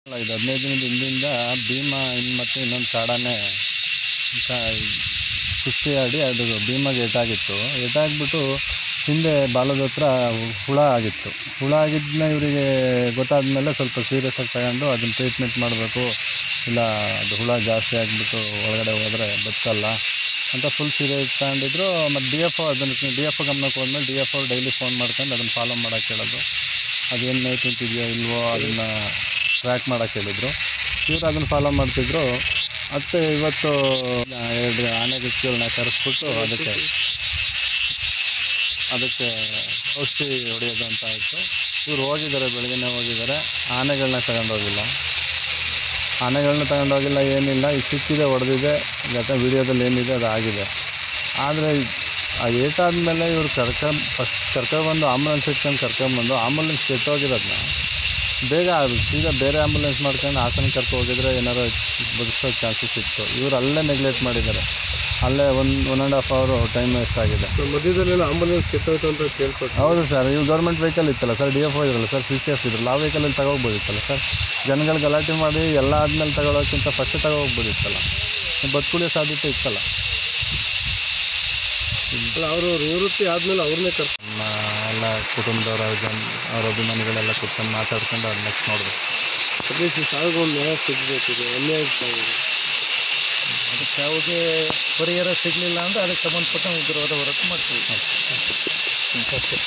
ಇದು ಹದಿನೈದು ದಿನದ ಹಿಂದಿಂದ ಭೀಮಾ ಇನ್ನು ಮತ್ತು ಇನ್ನೊಂದು ಕಾಡಾನೆ ಕಾ- ಕುಸ್ತಿ ಆಡಿ ಅದು ಭೀಮಾಗೆ ಏಟಾಗಿತ್ತು ಏಟಾಗ್ಬಿಟ್ಟು ಹಿಂದೆ ಬಾಲದ ಹತ್ರ ಹುಳ ಆಗಿತ್ತು ಹುಳ ಆಗಿದ್ದನ್ನ ಇವರಿಗೆ ಗೊತ್ತಾದ್ಮೇಲೆ ಸ್ವಲ್ಪ ಸೀರಿಯಸ್ ಆಗಿ ತಗೊಂಡು ಅದನ್ನ ಟ್ರೀಟ್ಮೆಂಟ್ ಮಾಡಬೇಕು ಇಲ್ಲ ಅದು ಹುಳ ಜಾಸ್ತಿ ಆಗಿಬಿಟ್ಟು ಒಳಗಡೆ ಹೋದರೆ ಬದುಕಲ್ಲ ಅಂತ ಫುಲ್ ಸೀರಿಯಸ್ ತಗೊಂಡಿದ್ರು ಮತ್ತು ಡಿ ಎಫ್ ಒ ಅದನ್ನು ಡಿ ಎಫ್ ಒ ಗಮನಕ್ಕೆ ಹೋದ್ಮೇಲೆ D F O daily phone ಮಾಡ್ಕೊಂಡು ಅದನ್ನು ಫಾಲೋ ಮಾಡೋಕ್ಕೆ ಹೇಳೋದು ಅದೇನು ನೈಟ್ ನಿಂತಿದೆಯೋ ಇಲ್ವೋ ಅದನ್ನು ಟ್ರ್ಯಾಕ್ ಮಾಡೋಕ್ಕೆ ಹೇಳಿದರು ಇವರು ಅದನ್ನು ಫಾಲೋ ಮಾಡ್ತಿದ್ರು ಮತ್ತು ಇವತ್ತು ಎರಡು ಆನೆ ಗಿಚ್ಗಳನ್ನ ಕರೆಸ್ಬಿಟ್ಟು ಅದಕ್ಕೆ ಅದಕ್ಕೆ ಔಷಧಿ ಹೊಡೆಯೋದು ಅಂತ ಆಯಿತು ಇವ್ರು ಹೋಗಿದ್ದಾರೆ ಬೆಳಗ್ಗೆನೇ ಹೋಗಿದ್ದಾರೆ ಆನೆಗಳನ್ನ ತಗೊಂಡೋಗಿಲ್ಲ ಆನೆಗಳನ್ನ ತಗೊಂಡೋಗಿಲ್ಲ ಏನಿಲ್ಲ ಈಗ ಸಿಕ್ಕಿದೆ ಹೊಡೆದಿದೆ ಯಾಕಂದ್ರೆ ವಿಡಿಯೋದಲ್ಲಿ ಏನಿದೆ ಅದು ಆಗಿದೆ ಆದರೆ ಆ ಏಟಾದ್ಮೇಲೆ ಇವ್ರು ಕರ್ಕೊಂಡು ಫಸ್ಟ್ ಕರ್ಕೊಬಂದು ಆಂಬುಲೆನ್ಸ್ ಇಟ್ಕೊಂಡು ಕರ್ಕೊಂಬಂದು ಆಂಬುಲೆನ್ಸ್ ಕೆಟ್ಟೋಗಿರೋದನ್ನ ಬೇಗ ಅದು ಸೀದಾ ಬೇರೆ ಆಂಬುಲೆನ್ಸ್ ಮಾಡ್ಕೊಂಡು ಹಾಸನ ಕರ್ಕೊ ಹೋಗಿದ್ರೆ ಏನಾರು ಬದುಕೋ ಚಾನ್ಸಸ್ ಇತ್ತು ಇವ್ರು ಅಲ್ಲೇ ನೆಗ್ಲೆಕ್ಟ್ ಮಾಡಿದ್ದಾರೆ ಅಲ್ಲೇ ಒನ್ ಒನ್ ಆ್ಯಂಡ್ ಹಾಫ್ ಅವರು ಟೈಮ್ ವೇಸ್ಟ್ ಆಗಿದೆ ಮಧ್ಯದಲ್ಲೆಲ್ಲ ಆಂಬುಲೆನ್ಸ್ ಕೆಟ್ಟೋಯ್ತು ಅಂತ ಕೇಳ್ಪಟ್ಟು ಹೌದು ಸರ್ ಇವು ಗೌರ್ಮೆಂಟ್ ವೆಹಿಕಲ್ ಇತ್ತಲ್ಲ ಸರ್ ಡಿ ಎಫ್ ಒ ಇದ್ರಲ್ಲ ಸರ್ ಸಿ ಸಿ ಎಫ್ ಇದ್ರಲ್ಲ ಆ ವೆಹಿಕಲಲ್ಲಿ ತಗೋಬೋದಿತ್ತಲ್ಲ ಸರ್ ಜನಗಳು ಗಲಾಟೆ ಮಾಡಿ ಎಲ್ಲ ಆದಮೇಲೆ ತಗೊಳ್ಳೋಕ್ಕಿಂತ ಫಸ್ಟ್ ತಗೋಬೋದಿತ್ತಲ್ಲ ಬದುಕುಳಿಯೋ ಸಾಧ್ಯತೆ ಇತ್ತಲ್ಲ ಅಲ್ಲ ಅವರು ನಿವೃತ್ತಿ ಆದ್ಮೇಲೆ ಅವ್ರನ್ನೇ ಕರ್ ನಮ್ಮ ಎಲ್ಲ ಕುಟುಂಬದವ್ರ ಜನ ಅವ್ರ ಅಭಿಮಾನಿಗಳೆಲ್ಲ ಕೂತ್ಕೊಂಡು ಮಾತಾಡ್ಕೊಂಡು ಅದು ನೆಕ್ಸ್ಟ್ ನೋಡಬೇಕು ಅಟ್ಲೀಸ್ಟ್ ಸಾವಿಗೆ ಒಂದು ನ್ಯಾಯ ಸಿಗಬೇಕಿದೆ ಅನ್ಯಾಯ ಸಾವಿಗೆ ಅದಕ್ಕೆ ಯಾವುದೇ ಪರಿಹಾರ ಸಿಗಲಿಲ್ಲ ಅಂದರೆ ಅದಕ್ಕೆ ಸಂಬಂಧಪಟ್ಟ ಉಗ್ರವಾದ ಹೋರಾಟ ಮಾಡ್ತೀವಿ ಅಷ್ಟೇ